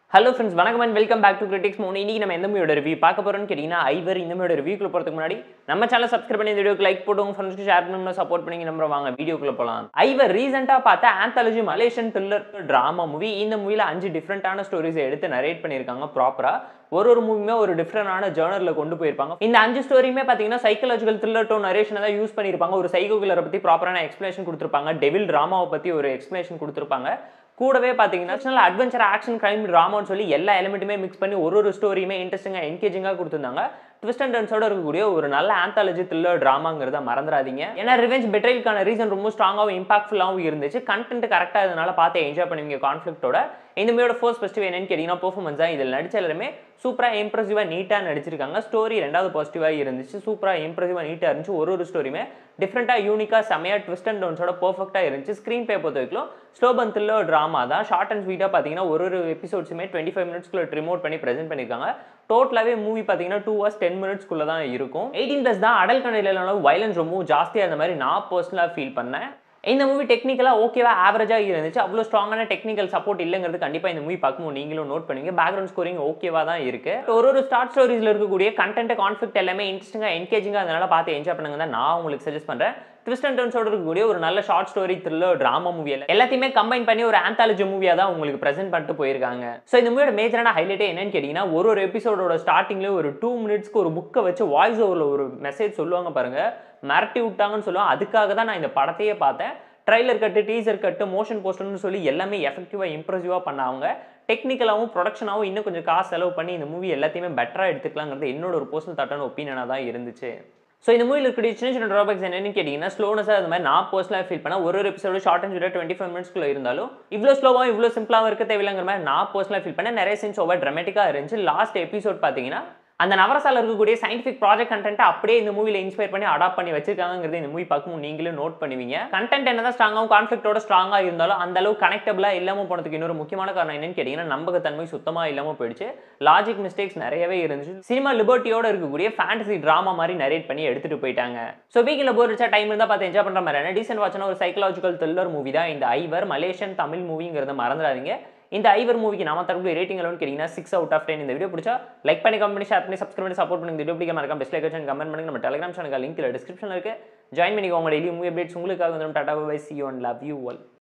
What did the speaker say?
hello friends வணக்கம் and welcome back to critics மூணு இன்னைக்கு நம்ம எந்த மூவியோட ரிவ்யூ பார்க்க போறோம்னு கேட்டிங்கன்னா ஐவர் இந்த மூவியோட ரிவ்யூக்குள்ள போகிறதுக்கு முன்னாடி நம்ம சேனல் சப்ஸ்கிரைப் பண்ணி இந்த வீடியோக்கு லைக் போட்டு உங்க ஃப்ரெண்ட்ஸ்க்கு ஷேர் பண்ணி சப்போர்ட் பண்ணி நம்ம வாங்க வீடியோக்குள்ள போகலாம் ஐவர் ரீசெண்டாக பார்த்த anthology Malaysian thriller drama movie இந்த மூவியில் அஞ்சு டிஃப்ரெண்ட்டான ஸ்டோரிஸை எடுத்து நரேட் பண்ணியிருக்காங்க ப்ராப்பராக ஒரு ஒரு மூவியுமே ஒரு டிஃப்ரெண்டான ஜேர்னலில் கொண்டு போயிருப்பாங்க இந்த அஞ்சு ஸ்டோரியுமே பார்த்தீங்கன்னா சைக்காலஜிக்கல் த்ரில்லர் டோன் நரேஷனை தான் யூஸ் பண்ணியிருப்பாங்க ஒரு சைக்கோ கில்லரை பற்றி ப்ராப்பரான எக்ஸ்பிளேஷன் கொடுத்துருப்பாங்க டெவில் ட்ராமாவை பற்றி ஒரு எக்ஸ்பிளேஷன் கொடுத்துருப்பாங்க கூடவே பார்த்தீங்கன்னா அட்வென்ச்சர் ஆக்ஷன் கிரைம் ட்ராமான்னு சொல்லி எல்லா எலிமெண்ட்டுமே மிக்ஸ் பண்ணி ஒரு ஒரு ஸ்டோரியுமே இன்ட்ரெஸ்டிங்காக என்கேஜிங்காக கொடுத்துருந்தாங்க ட்விஸ்ட் அண்ட் டர்ன்ஸோட இருக்கக்கூடிய ஒரு நல்ல ஆந்தாலஜி த்ரில்லர் ட்ராமாங்கிறத மறந்துடாதீங்க ஏன்னா ரிவெஞ்ச் பெட்ரைலுக்கான ரீசன் ரொம்ப ஸ்ட்ராங்காகவும் இம்பாக்ட்ஃபுல்லாகவும் இருந்துச்சு கண்டென்ட் கரெக்டாக இதனால பார்த்து என்ஜாய் பண்ணுவீங்க கான்ஃப்ளிக்ட்டோட இந்த மூவியோட ஃபர்ஸ்ட் ஃபெஸ்டிவ் என்னன்னு கேட்டிங்கன்னா பெர்ஃபார்மன்ஸ் தான் இதில் நடிச்ச எல்லாருமே சூப்பராக இம்ப்ரெசிவாக நீட்டாக நடிச்சிருக்காங்க ஸ்டோரி ரெண்டாவது பாசிட்டிவாக இருந்துச்சு சூப்பராக இம்ப்ரெசிவாக நீட்டாக இருந்துச்சு ஒரு ஒரு ஸ்டோரியுமே டிஃப்ரெண்ட்டாக யூனிக்காக செமையாக ட்விஸ்ட் அண்ட் டவுன்ஸோட பர்ஃபெக்டாக இருந்துச்சு ஸ்க்ரீன் பே பொறுத்த வரைக்கும் ஸ்லோபன் த்ரில்லர் ட்ராமா தான் ஷார்ட் அண்ட் ஸ்வீட்டாக பார்த்தீங்கன்னா ஒரு ஒரு எபிசோட்ஸுமே டுவெண்ட்டி ஃபைவ் மினிட்ஸ்க்குள்ள ரிமோட் பண்ணி ப்ரெசென்ட் பண்ணியிருக்காங்க டோட்டலாகவே மூவி பார்த்தீங்கன்னா டூ ஹவர்ஸ் டென் மினிட்ஸ்க்குள்ளே தான் இருக்கும் எயிட்டீன் ப்ளஸ் தான் அடல் கண்டையில வயலன்ஸ் ரொம்ப ஜாஸ்தியாக அந்த மாதிரி நான் பர்சனலாக ஃபீல் பண்ணேன் இந்த மூவி டெக்னிக்கலாக ஓகேவா ஆவரேஜாக இருந்துச்சு அவ்வளோ ஸ்ட்ராங்கான டெக்னிக்கல் சப்போர்ட் இல்லைங்கிறது கண்டிப்பாக இந்த மூவி பார்க்கும்போது நீங்களும் நோட் பண்ணுவீங்க பேக்ரவுண்ட் ஸ்கோரிங் ஓகேவா தான் இருக்கு ஒரு ஒரு ஸ்டார்ட் ஸ்டோரிஸில் இருக்கக்கூடிய கண்டென்ட் கான்ஃபிளிக் எல்லாமே இன்ட்ரெஸ்டிங்காக என்கேஜிங்காக அதனால பார்த்து என்ஜாய் பண்ணுங்க தான் நான் உங்களுக்கு சஜஸ்ட் பண்ணுறேன் ட்விஸ்ட் அண்ட் டர்ன்ஸோட இருக்கக்கூடிய ஒரு நல்ல short story thriller drama movie எல்லாத்தையுமே கம்பைன் பண்ணி ஒரு ஆந்தாலஜி மூவியாக தான் உங்களுக்கு ப்ரெசென்ட் பண்ணிட்டு போயிருக்காங்க ஸோ இந்த மூவியோட மேஜரான ஹைலைட்டே என்னன்னு கேட்டிங்கன்னா ஒரு ஒரு எபிசோடோட ஸ்டார்டிங்லேயே ஒரு டூ மினிட்ஸ்க்கு ஒரு புக்கை வச்சு வாய்ஸ் ஓவரில் ஒரு மெசேஜ் சொல்லுவாங்க பாருங்க மிரட்டி விட்டாங்கன்னு சொல்லுவாங்க அதுக்காக தான் நான் இந்த படத்தையே பார்த்தேன் trailer cut teaser cut motion போஸ்டர்னு சொல்லி எல்லாமே எஃபெக்டிவாக இம்ப்ரெசிவாக பண்ணாங்க டெக்னிக்கலாகவும் ப்ரொடக்ஷனாகவும் இன்னும் கொஞ்சம் காசு செலவு பண்ணி இந்த மூவி எல்லாத்தையுமே பெட்டராக எடுத்துக்கலாங்கிறது என்னோட ஒரு பர்சனல் தாட்டான ஒப்பீனியனாக தான் இருந்துச்சு ஸோ இந்த மூவியில் இருக்கக்கூடிய சின்ன சின்ன ட்ராபேக்ஸ் என்னன்னு கேட்டிங்கன்னா ஸ்லோனஸாக அது மாதிரி நான் பர்சனலாக ஃபீல் பண்ணேன் ஒரு ஒரு எபிசோடு ஷார்ட் அண்ட் ஸ்வீட்டாக டுவெண்ட்டி ஃபைவ் மினிட்ஸ்க்குள்ள இருந்தாலும் இவ்வளோ ஸ்லோவாக இவ்வளோ சிம்பிளாகவும் இருக்க தேவையில்லைங்கிற மாதிரி நான் பர்சனலாக ஃபீல் பண்ணேன் நிறைய சீன்ஸ் ஓவர் ட்ரமேட்டிக்காக இருந்துச்சு லாஸ்ட் எபிசோட் பார்த்தீங்கன்னா அந்த நவரசால இருக்கக்கூடிய சயின்டிஃபிக் ப்ராஜெக்ட் கண்டென்ட் அப்படியே இந்த மூவியில் இன்ஸ்பயர் பண்ணி அடாப்ட் பண்ணி வச்சிருக்காங்கிறது இந்த மூவி பார்க்கும்போது நீங்களும் நோட் பண்ணுவீங்க கண்டென்ட் என்னதான் ஸ்ட்ராங்காகவும் கான்ஃபிளிக்டோட ஸ்ட்ராங்காக இருந்தாலும் அந்த அளவு கனெக்டபிளாக இல்லாமல் போனதுக்கு இன்னொரு முக்கியமான காரணம் என்னன்னு கேட்டிங்கன்னா நம்பகத்தன்மை சுத்தமாக இல்லாமல் போயிடுச்சு லாஜிக் மிஸ்டேக்ஸ் நிறையவே இருந்துச்சு சினிமா லிபர்ட்டியோட இருக்கக்கூடிய ஃபேண்டசி ட்ராமா மாதிரி நரேட் பண்ணி எடுத்துட்டு போயிட்டாங்க ஸோ வீக்கில் போர் வச்சா டைம் இருந்தால் பார்த்து என்ஜாய் பண்ணுற மாதிரி டீசென்ட் வாட்சான ஒரு சைக்கலாஜிக்கல் த்ரில்லர் மூவி தான் இந்த ஐவர் மலேசியன் தமிழ் மூவிங்கிறத மறந்துடாதீங்க இந்த ஐவர் மூவிக்கு நாம தரக்கூடிய ரேட்டிங் எல்லாம் கேட்டிங்கன்னா சிக்ஸ் அவுட் ஆஃப் டென் இந்த வீடியோ பிடிச்சா லைக் பண்ணி கமெண்ட் பண்ணி ஷேர் பண்ணி சப்ஸ்கிரைப் பண்ணி சப்போர்ட் பண்ணி இந்த வீடியோ பிடிக்க மறக்காம பெஸ்ட் லைக் வச்சு கமெண்ட் பண்ணுங்க நம்ம டெலிகிராம் சேனல் லிங்க் டிஸ்கிரிப்ஷனில் இருக்கு ஜாயின் பண்ணிக்கோங்க டெய்லி மூவி அப்டேட்ஸ் உங்களுக்காக வந்து ta ta bye see one love you ஒல்